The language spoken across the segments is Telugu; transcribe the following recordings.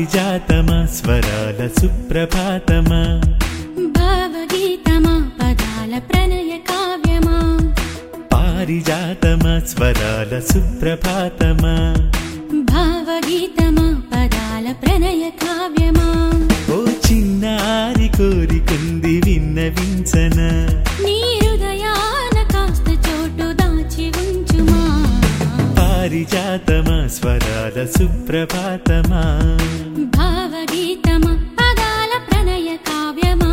పారిజాతమా స్వరాల సుప్రభాతమా భావగీతమా పదాల ప్రణయ కావ్యమా పారిజాతమా స్వరాల సుప్రభాతమా భావగీతమా పదాల ప్రణయ కావ్యమా ఓ చిన్నారి కోరికుంది విన్నవించన నీ హృదయాన కాస్త చోటు దాచి ఉంచుమా పారిజాతమా స్వరాల సుప్రభాతమా భావగీతమా పదాల ప్రణయ కావ్యమా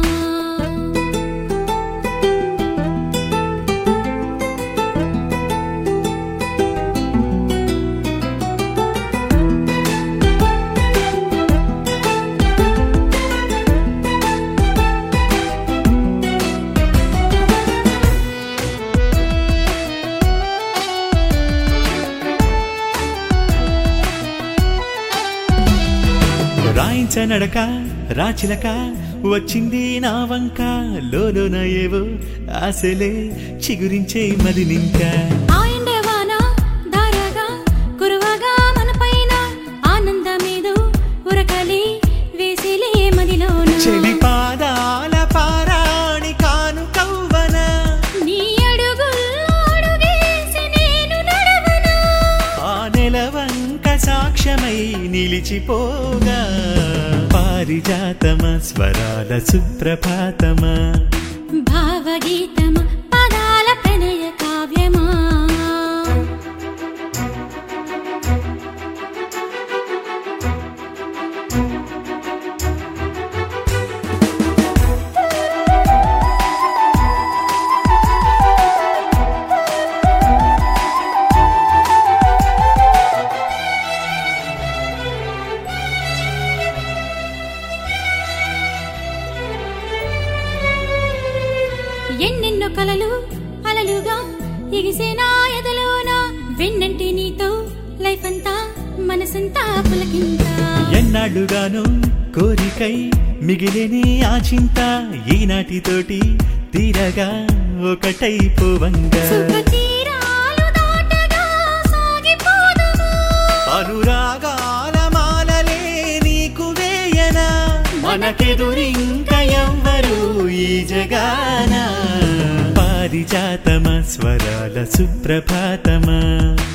రాయించనడక రాచిలక వచ్చింది నా వంక లోలోన ఏవో ఆశలే చిగురించే మది నింకా ఆయండవాన దారగా కురువగా మనపైన ఆనందమేదో ఉరకలి వేసిలే మదిలోన చెలి పాదాల పారాణి కాను కవ్వన నీ అడుగుల్లో అడుగేసి నేను నడవనా ఆ నెలవంక సాక్ష్యమై నిలిచిపోగా పారిజాతమ స్వరాల సుప్రభాతమా భావగీతమా పదాల ప్రణయ కావ్యమా ఎన్నెన్నో కలలు అలలుగా ఎగిసేనా ఎదలోన వెన్నంటి నీతో లైఫ్ అంతా మనసంతా పులకింత ఎన్నాళ్ళుగాను కోరికై మిగిలిని ఆ చింత ఈనాటితోటి తీరగా ఒకటైపోవంగా సుఖతీరాలు దాటగా సాగిపోదుము అనురాగాల మాలలే నీకు వేయనా మనకెదురింక ఎవ్వరు ఈ జగాన పారిజాతమ స్వరాల సుప్రభాతమా